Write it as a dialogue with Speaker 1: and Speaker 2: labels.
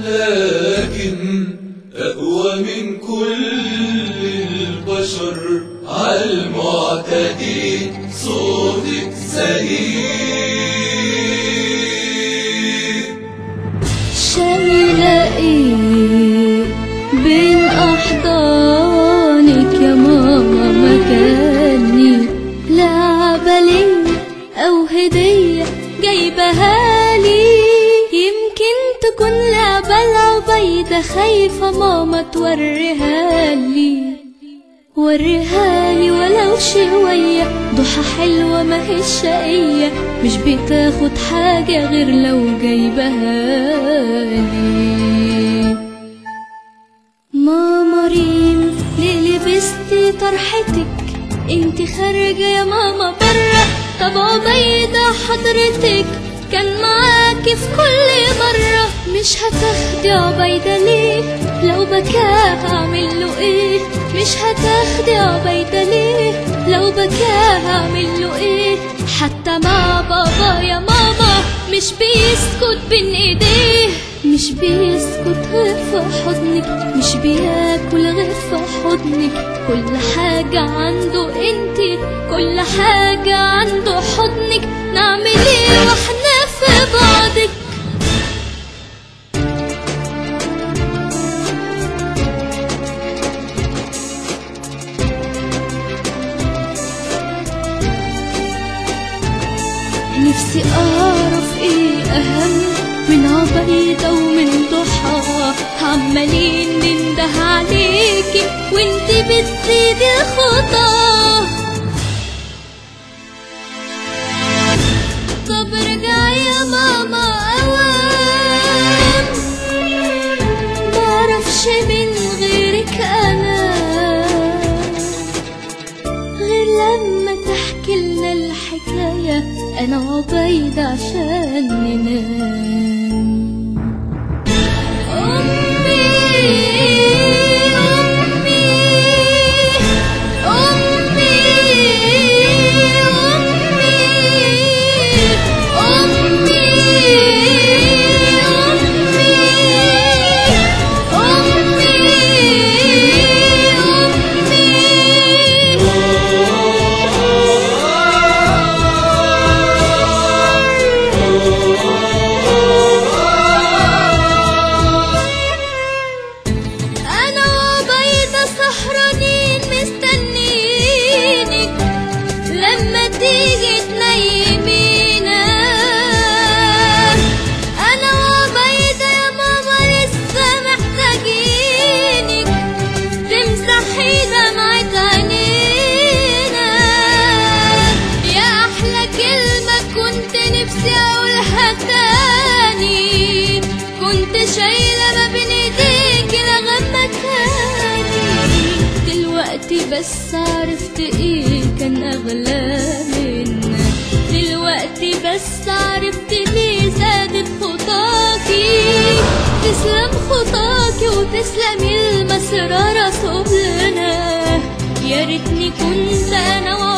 Speaker 1: لكن أقوى من كل البشر عالمعتدين صوتك زهير
Speaker 2: شايلة ايه بين احضانك يا ماما مكاني لعبة ليه او هدية جايبها لي يمكن تكون لعبة العبيدة خايفة ماما توريها لي وريها لي ولو شوية ضحى حلوة ما هي شقية مش بتاخد حاجة غير لو جايبها لي ماما ريم ليه لبستي طرحتك انت خارجة يا ماما برا طب عبيدة حضرتك كان معاكي في كل مرة مش هتاخدي عبيدة ليه لو بكاه هعمل له ايه مش هتاخدي عبيدة ليه لو بكاه هعمل له ايه حتى مع بابا يا ماما مش بيسكت بين ايديه مش بيسكت غير في حضنك مش بياكل غير في حضنك كل حاجة عنده انتي كل حاجة عنده حضنك نعمل ايه واحنا في بعضك نفسي أعرف إيه أهم من عبيدة ومن ضحى عمالين ننده عليكي وانتي بتزيدي الخطى طب ارجعي يا ماما أوام معرفش من غيرك أنا غير لما تحكي لنا الحكاية أنا وعبيدة عشان ننام أمي أمي أمي أمي أنا وبيضة سهرانين مستنيينك لما تيجي تنيمينا أنا وبيضة يا ماما لسه محتاجينك تمسحي دمعة عينينا يا أحلى كلمة كنت نفسي أقولها تاني كنت شايلة ما بين ايديك لغم مكاني دلوقتي بس عرفت ايه كان اغلى منا دلوقتي بس عرفت ليه زادت خطاكي تسلم خطاكي وتسلمي المسرى رسولنا يا ريتني كنت انا